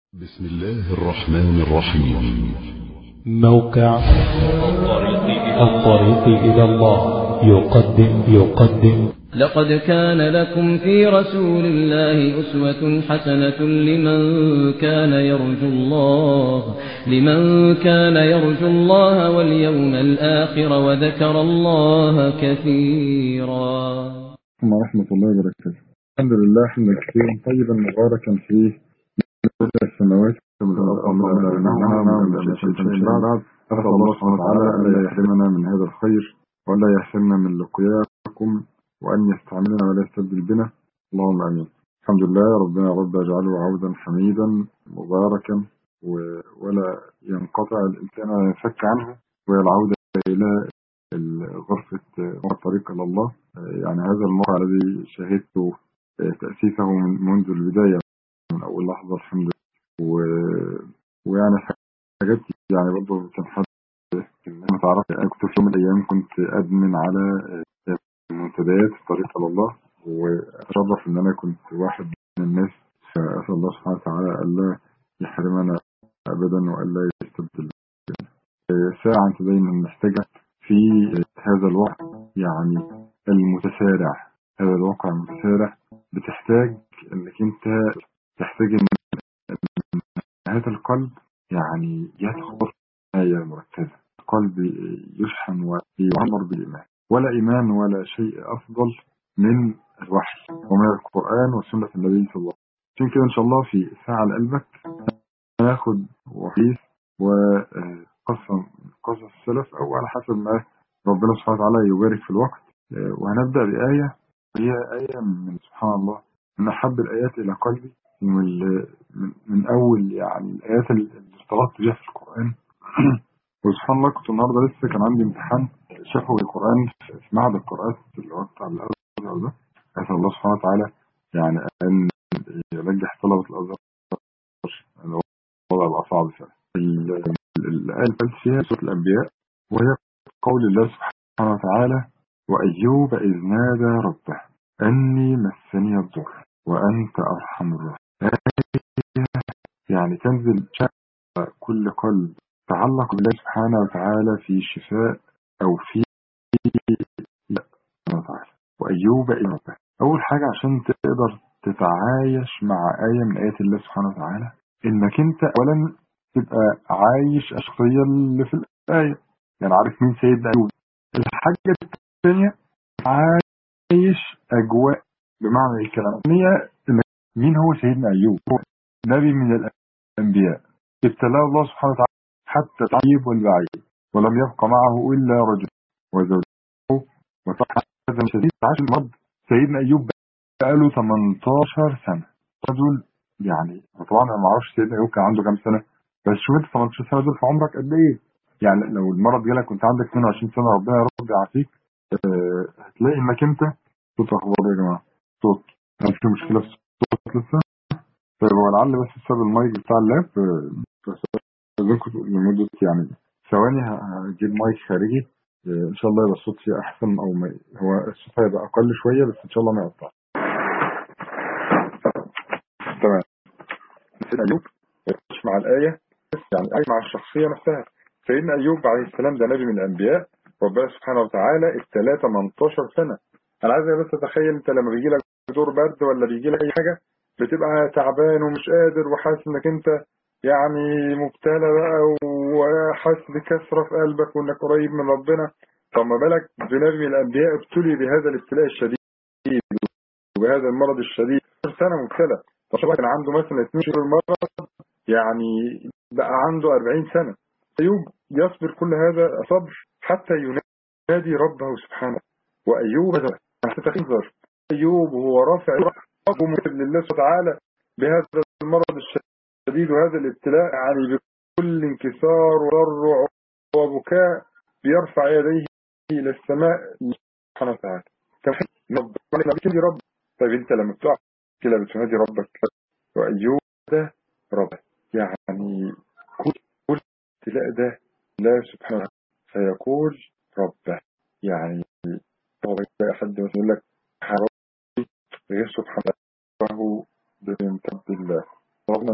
بسم الله الرحمن الرحيم موقع الطريق إلى الله يقدم يقدم لقد كان لكم في رسول الله أسوة حسنة لمن كان يرجو الله لمن كان يرجو الله واليوم الآخر وذكر الله كثيرا ورحمة الله وبركاته الحمد لله حمدا كثيرا طيبا مباركا فيه من السماوات ومن الأرض ومن بينهما ومن شيء بعد أسأل الله سبحانه وتعالى ألا يحرمنا من هذا الخير وألا يحرمنا من لقياكم وأن يستعملنا ولا يستبدل بنا اللهم آمين الحمد لله ربنا يا رب اجعله عودا حميدا مباركا و- ولا ينقطع الإنسان ولا ينفك عنه وهي العودة إلى غرفة الطريق إلى الله يعني هذا الموقع الذي شهدت تأسيسه من منذ البداية من أول لحظة الحمد لله و... ويعني حاجات يعني برضه كان حد ما تعرف أنا كنت في يوم من الأيام كنت أدمن على منتديات الطريق إلى الله وأتشرف إن أنا كنت واحد من الناس فأسأل الله سبحانه وتعالى ألا يحرمنا أبدا وألا يستبدل ساعة أنت دايما محتاجة في هذا الوقت يعني المتسارع هذا الواقع المتسارع بتحتاج انك انت تحتاج ان هذا القلب يعني يدخل آية مركزة القلب يشحن ويعمر بالإيمان ولا إيمان ولا شيء أفضل من الوحي ومن القرآن وسنة النبي صلى الله عليه وسلم عشان كده إن شاء الله في ساعة لقلبك ناخد وحيث وقصة قصص السلف أو على حسب ما ربنا سبحانه وتعالى يبارك في الوقت وهنبدأ بآية وهي آية من سبحان الله من أحب الآيات إلى قلبي من, من, من أول يعني الآيات اللي ارتبطت بها في القرآن وسبحان الله كنت النهاردة لسه كان عندي امتحان شفوي القرآن في معهد القراءات اللي هو بتاع الأزهر ده أسأل الله سبحانه وتعالى يعني أن ينجح طلبة الأزهر الوضع بقى صعب فعلا الآية اللي فيها سورة الأنبياء وهي قول الله سبحانه وتعالى وأيوب إذ نادى ربه أني مسني الضر وأنت أرحم الراحمين يعني تنزل كل قلب تعلق بالله سبحانه وتعالى في شفاء أو في وتعالى وأيوب إذ ربه أول حاجة عشان تقدر تتعايش مع آية من آيات الله سبحانه وتعالى إنك أنت أولا تبقى عايش الشخصية اللي في الآية يعني عارف مين سيدنا أيوب الحاجة الثانية عايش أجواء بمعنى الكلام الثانية مين هو سيدنا أيوب هو نبي من الأنبياء ابتلاه الله سبحانه وتعالى حتى الطيب والبعيد ولم يبق معه إلا رجل وزوجه وصحة هذا شديد عاش المرض سيدنا أيوب بقاله 18 سنة رجل يعني طبعا أنا ما اعرفش سيدنا أيوب كان عنده كام سنة بس شوف انت 18 سنة دول في عمرك قد إيه يعني لو المرض جالك كنت عندك 22 سنة ربنا يا رب يعافيك أه هتلاقي انك انت صوت اخبار يا جماعه صوت هل في مشكله في الصوت لسه طيب هو لعل بس بسبب المايك بتاع اللاب لازمكم لمده يعني ثواني هجيب مايك خارجي أه ان شاء الله يبقى الصوت فيه احسن او ما هو الصوت هيبقى اقل شويه بس ان شاء الله ما يقطعش تمام سيدنا ايوب مش مع الايه يعني اي مع الشخصيه نفسها سيدنا ايوب عليه السلام ده نبي من الانبياء ربنا سبحانه وتعالى ابتلاه 18 سنة انا عايز بس اتخيل انت لما بيجي لك دور برد ولا بيجي لك اي حاجة بتبقى تعبان ومش قادر وحاسس انك انت يعني مبتلى بقى وحاسس بكسرة في قلبك وانك قريب من ربنا طب ما بالك بنبي من الانبياء ابتلي بهذا الابتلاء الشديد وبهذا المرض الشديد سنة مبتلى طب كان عنده مثلا 2 شهور المرض يعني بقى عنده 40 سنة أيوب يصبر كل هذا صبر حتى ينادي ربه سبحانه وأيوب تتخذر أيوب وهو رافع ربه لله سبحانه وتعالى بهذا المرض الشديد وهذا الابتلاء يعني بكل انكسار وضرع وبكاء بيرفع يديه إلى السماء سبحانه وتعالى كم رب بتنادي رب طيب انت لما بتقع كده بتنادي ربك وأيوب ده رب يعني كل ابتلاء ده الله سبحانه وتعالى فيقول ربه يعني هو بيلاقي حد مثلا يقول لك ربي غير سبحانه وهو بيمتد الله رغم ما فيه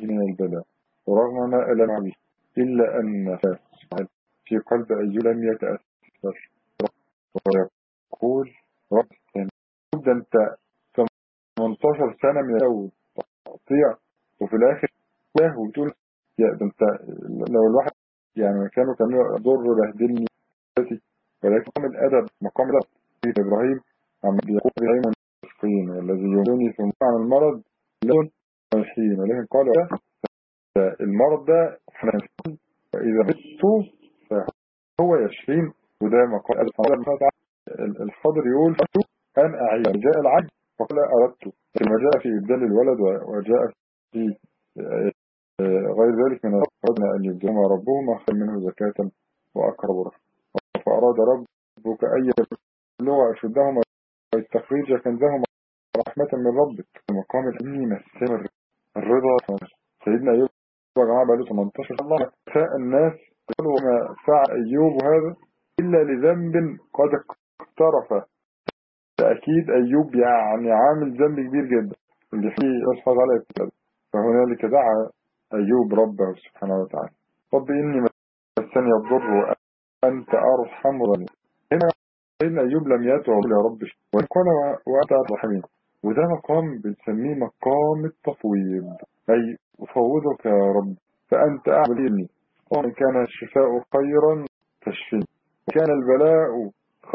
من البلاء ورغم ما ألم به إلا أن في قلب أيوب لم يتأثر ويقول رب ده أنت 18 سنة من الأول تقطيع وفي الآخر واه وبتقول يا ده أنت لو الواحد يعني مكانه كان يضر بهدلني ولكن مقام الأدب مقام الأدب في إبراهيم عم بيقول إبراهيم المسكين والذي يمدني ثم عن المرض لون الحين ولكن قال المرض ده فإذا مت فهو يشفين وده مقام الأدب الخضر يقول أن أعيد جاء العجل فقال أردت لما جاء في إبدال الولد وجاء في غير ذلك من أردنا أن يبدلهما ربهما خير منه زكاة وأقرب رحمة فأراد ربك أن يبلغ أشدهما ويستخرج كنزهما رحمة من ربك المقام الأمني مسام الرضا سيدنا أيوب يا جماعة بقى له 18 الله فاء الناس قالوا ما فعل أيوب هذا إلا لذنب قد اقترفه فأكيد أيوب يعني عامل ذنب كبير جدا اللي فيه أصحاب على ابتداء فهنالك دعا أيوب ربه سبحانه وتعالى رب إني مسني الضر وأنت أرحم الراحمين هنا سيدنا أيوب لم يدعو يا رب وقال وأنت الرحمين وده مقام بنسميه مقام التفويض أي أفوضك يا رب فأنت أعمل وإن كان الشفاء خيرا فاشفني كان البلاء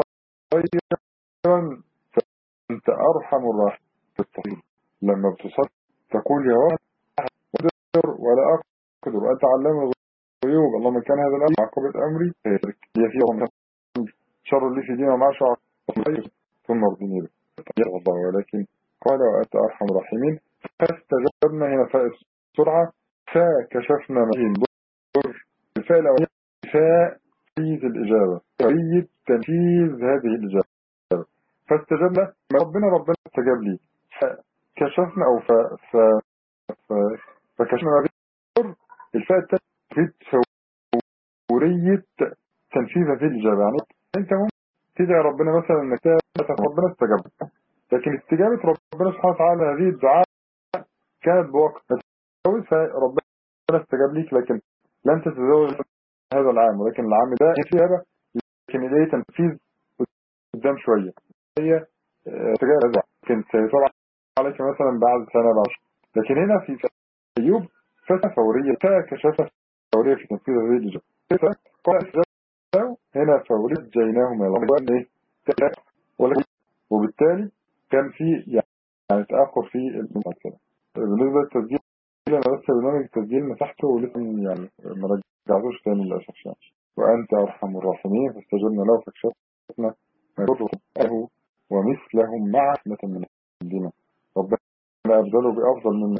خيرا فأنت أرحم الراحمين في التفويض لما بتصل تقول يا رب أقدر ولا أقدر أنت علام الغيوب اللهم كان هذا الأمر عقبة أمري هي فيه شر اللي في دينا مع شعر ثم ارضني به الله ولكن قال وأنت أرحم الراحمين فاستجبنا هنا فاء السرعة فكشفنا مهين بر الفاء الأولية فاء تنفيذ الإجابة تريد تنفيذ هذه الإجابة فاستجبنا ما ربنا ربنا استجاب لي فكشفنا أو ف... ف... ف... فكشفنا ما بين الفاء الثانية فورية تنفيذ هذه الإجابة يعني أنت ممكن تدعي ربنا مثلا أنك ربنا استجاب لكن استجابة ربنا سبحانه وتعالى هذه الدعاء كانت بوقت تتجوز فربنا استجاب ليك لكن لن تتزوج هذا العام ولكن العام ده استجابة لكن إليه تنفيذ قدام شوية هي استجابة هذا لكن سيطلع عليك مثلا بعد سنة بعد لكن هنا في أيوب فتح فورية كشفة فورية في تنفيذ هذه الإجابة قال هنا فورية جيناهم إلى الله ولكن وبالتالي كان في يعني تأخر في المسألة بالنسبة للتسجيل أنا بس برنامج التسجيل مسحته ولسه يعني ما رجعتوش تاني للأسف يعني وأنت أرحم الراحمين فاستجبنا له فكشفنا ما يضره ومثلهم مع رحمة من عندنا ربنا أبدله بأفضل من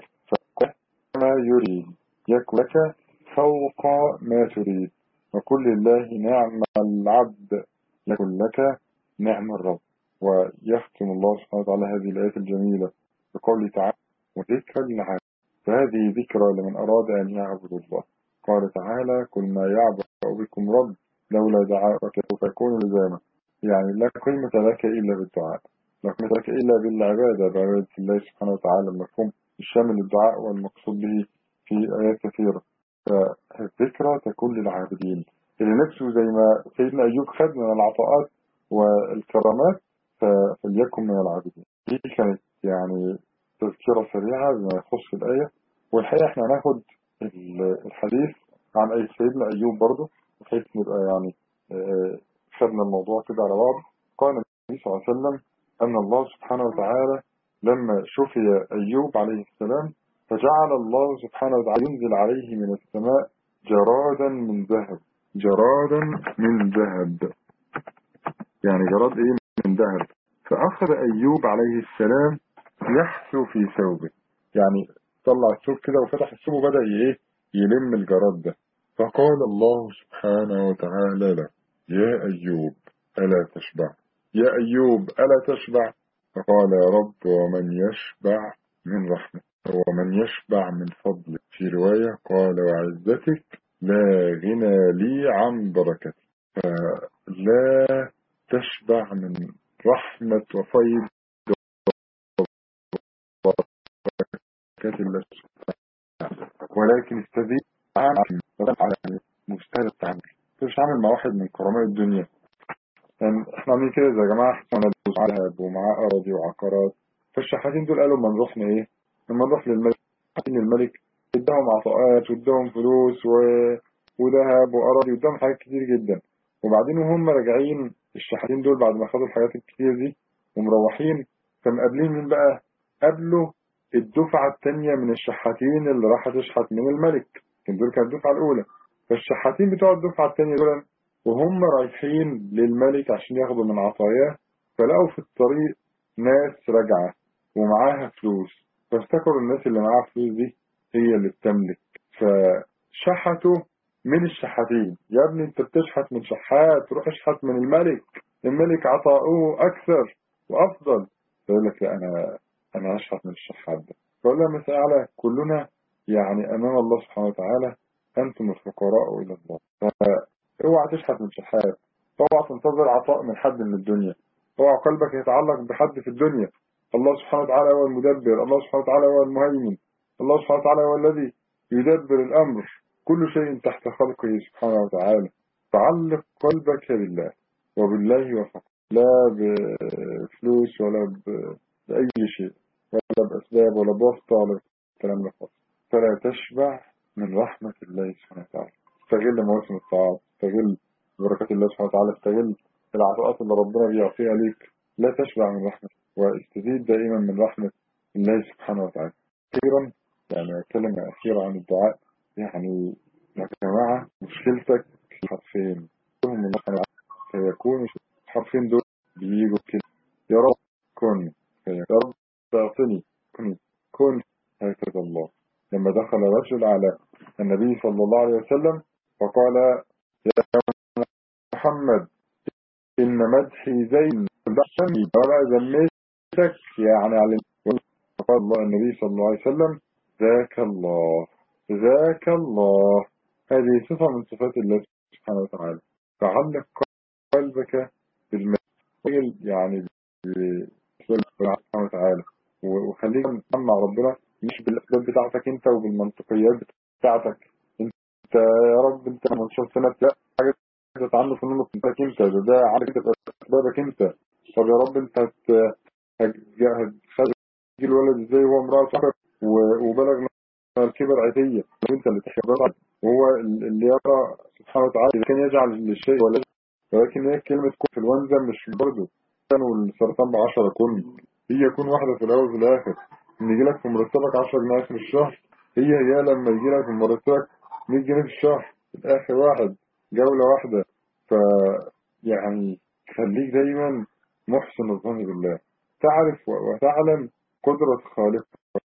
ما يريد يكن لك فوق ما تريد وكل الله نعم العبد يكن لك نعم الرب ويختم الله سبحانه وتعالى هذه الآية الجميلة بقوله تعالى وذكرى للعالم فهذه ذكرى لمن أراد أن يعبد الله قال تعالى كل ما يعبد بكم رب لولا دعاءك فيكون لزاما يعني لا قيمة لك إلا بالدعاء لا قيمة لك إلا بالعبادة بعبادة الله سبحانه وتعالى المفهوم الشامل الدعاء والمقصود به في آيات كثيرة فالذكرى تكون للعابدين اللي نفسه زي ما سيدنا أيوب خد من العطاءات والكرامات فليكن من العابدين دي كانت يعني تذكرة سريعة بما يخص الآية والحقيقة احنا هناخد الحديث عن أي سيدنا أيوب برضه بحيث نبقى يعني خدنا الموضوع كده على بعض قال النبي صلى الله عليه وسلم أن الله سبحانه وتعالى لما شفي أيوب عليه السلام فجعل الله سبحانه وتعالى ينزل عليه من السماء جرادا من ذهب جرادا من ذهب يعني جراد ايه من ذهب فأخذ أيوب عليه السلام يحثو في ثوبه يعني طلع الثوب كده وفتح الثوب وبدأ ايه يلم الجراد ده فقال الله سبحانه وتعالى له يا أيوب ألا تشبع يا أيوب ألا تشبع فقال يا رب ومن يشبع من رحمة ومن يشبع من فضلك في رواية قال وعزتك لا غنى لي عن بركتك فلا تشبع من رحمة وفيض وبركات الله ولكن استزيد على مستوى التعامل مش عامل مع واحد من كرماء الدنيا يعني احنا عاملين كده يا جماعه احنا ذهب ومعاه اراضي وعقارات فالشحاتين دول قالوا ما نروح ايه لما نروح للملك الملك اداهم عطاءات واداهم فلوس و... وذهب واراضي واداهم حاجات كتير جدا وبعدين وهم راجعين الشحاتين دول بعد ما خدوا الحاجات الكتير دي ومروحين فمقابلين مين بقى قابلوا الدفعة الثانية من الشحاتين اللي راح تشحت من الملك كان دول كانت الدفعة الأولى فالشحاتين بتوع الدفعة الثانية دول وهم رايحين للملك عشان ياخدوا من عطاياه فلقوا في الطريق ناس راجعة ومعاها فلوس فافتكروا الناس اللي معاها فلوس دي هي اللي بتملك فشحتوا من الشحاتين يا ابني انت بتشحت من شحات روح اشحت من الملك الملك عطاؤه اكثر وافضل فيقول لك لا انا انا هشحت من الشحات ده فقول لها مثلا على كلنا يعني امام الله سبحانه وتعالى انتم الفقراء الى الله فاوعى تشحت من شحات اوعى تنتظر عطاء من حد من الدنيا اوعى قلبك يتعلق بحد في الدنيا الله سبحانه وتعالى هو المدبر الله سبحانه وتعالى هو المهيمن الله سبحانه وتعالى هو الذي يدبر الأمر كل شيء تحت خلقه سبحانه وتعالى تعلق قلبك بالله وبالله وفقط لا بفلوس ولا بأي شيء ولا بأسباب ولا بواسطة ولا الكلام ده خالص فلا تشبع من رحمة الله سبحانه وتعالى استغل مواسم الطاعات استغل بركات الله سبحانه وتعالى استغل العطاءات اللي ربنا بيعطيها ليك لا تشبع من رحمة واستزيد دائما من رحمة الله سبحانه وتعالى أخيرا يعني كلمة أخيرة عن الدعاء يعني يا جماعة مشكلتك في حرفين هم فيكون الحرفين دول بيجوا كده يا رب كن يا رب تعطني كن كن هكذا الله لما دخل رجل على النبي صلى الله عليه وسلم فقال يا محمد إن مدحي زين بحمي ولا ذميتك يعني على فقال الله النبي صلى الله عليه وسلم ذاك الله ذاك الله هذه صفة من صفات الله سبحانه وتعالى فعلق قلبك بالمثل يعني سبحانه وتعالى وخليك مع ربنا مش بالأسباب بتاعتك انت وبالمنطقيات بتاعتك انت يا رب انت 18 سنة لا حاجة تتعامل في نمط انت انت ده, ده عارف اسبابك انت طب يا رب انت هتخلي الولد ازاي وهو امرأة صاحبك وبلغ الكبر عتية وانت اللي تحبه وهو اللي يرى سبحانه وتعالى إذا كان يجعل للشيء ولا ولكن هي كلمة كون في الوانزة مش برضه كانوا السرطان بعشرة كن هي يكون واحدة في الأول وفي الآخر إن يجي لك في مرتبك 10 جنيه آخر الشهر هي هي لما يجي لك في مرتبك 100 جنيه في الشهر في الآخر واحد جولة واحدة ف يعني خليك دايما محسن الظن بالله تعرف وتعلم قدرة خالقك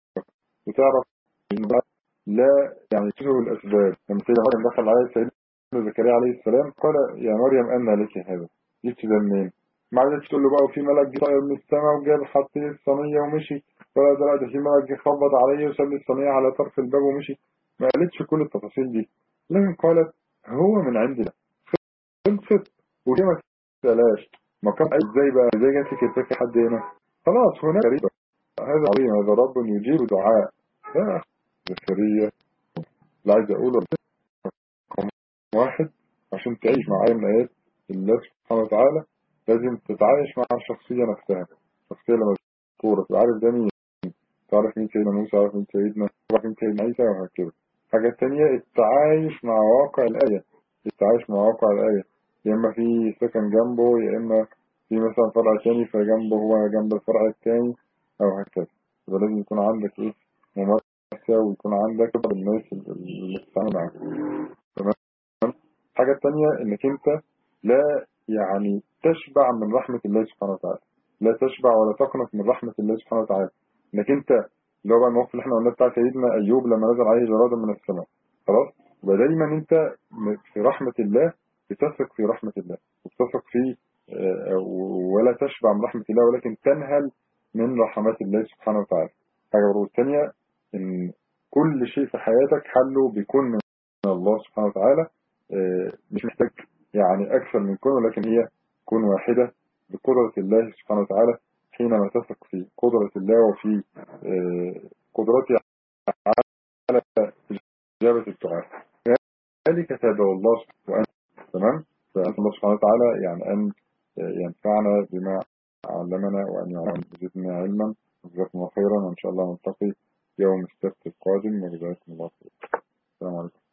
وتعرف إن لا يعني تشبه الأسباب لما سيدنا مريم دخل عليه سيدنا زكريا عليه السلام قال يا مريم أن لك هذا جبت ده منين؟ ما عادتش تقول له بقى وفي ملك جه طاير من السماء وجاب حط لي الصينية ومشي ولا ده لا ده في ملك جه خبط عليا وساب لي الصينية على طرف الباب ومشي ما قالتش كل التفاصيل دي لكن قالت هو من عندنا خلصت وليه ما تسألاش ما كان ازاي بقى ازاي جات لك الفكرة حد هنا خلاص هناك غريبة هذا عظيم هذا رب يجيب دعاء لا زكريا لا عايز اقوله رقم واحد عشان تعيش مع آية من آيات الله سبحانه وتعالى لازم تتعايش مع الشخصية نفسها الشخصية لما تذكرها تبقى عارف ده مين تعرف مين سيدنا موسى تعرف مين سيدنا تعرف مين سيدنا عيسى وهكذا حاجة تانية التعايش مع واقع الآية التعايش مع واقع الآية يا إما في سكن جنبه يا إما في مثلا فرع تاني فجنبه هو جنب الفرع التاني أو هكذا يبقى لازم يكون عندك إيه ممارسة ويكون عندك الناس اللي بتتعامل معاهم تمام الحاجة التانية إنك أنت لا يعني تشبع من رحمة الله سبحانه وتعالى لا تشبع ولا تقنط من رحمة الله سبحانه وتعالى انك انت اللي هو بقى الموقف اللي احنا قلناه بتاع سيدنا ايوب لما نزل عليه جراد من السماء خلاص يبقى دايما انت في رحمة الله بتثق في رحمة الله وبتثق في ولا تشبع من رحمة الله ولكن تنهل من رحمات الله سبحانه وتعالى حاجة برضو الثانية ان كل شيء في حياتك حله بيكون من الله سبحانه وتعالى مش محتاج يعني أكثر من كون ولكن هي كون واحدة بقدرة الله سبحانه وتعالى حينما تثق في قدرة الله وفي قدرته على إجابة الدعاء ذلك تابع الله سبحانه تمام فأسأل الله سبحانه وتعالى يعني أن ينفعنا بما علمنا وأن يزيدنا علما جزاكم الله خيرا وإن شاء الله نلتقي يوم السبت القادم وجزاكم الله خيرا السلام عليكم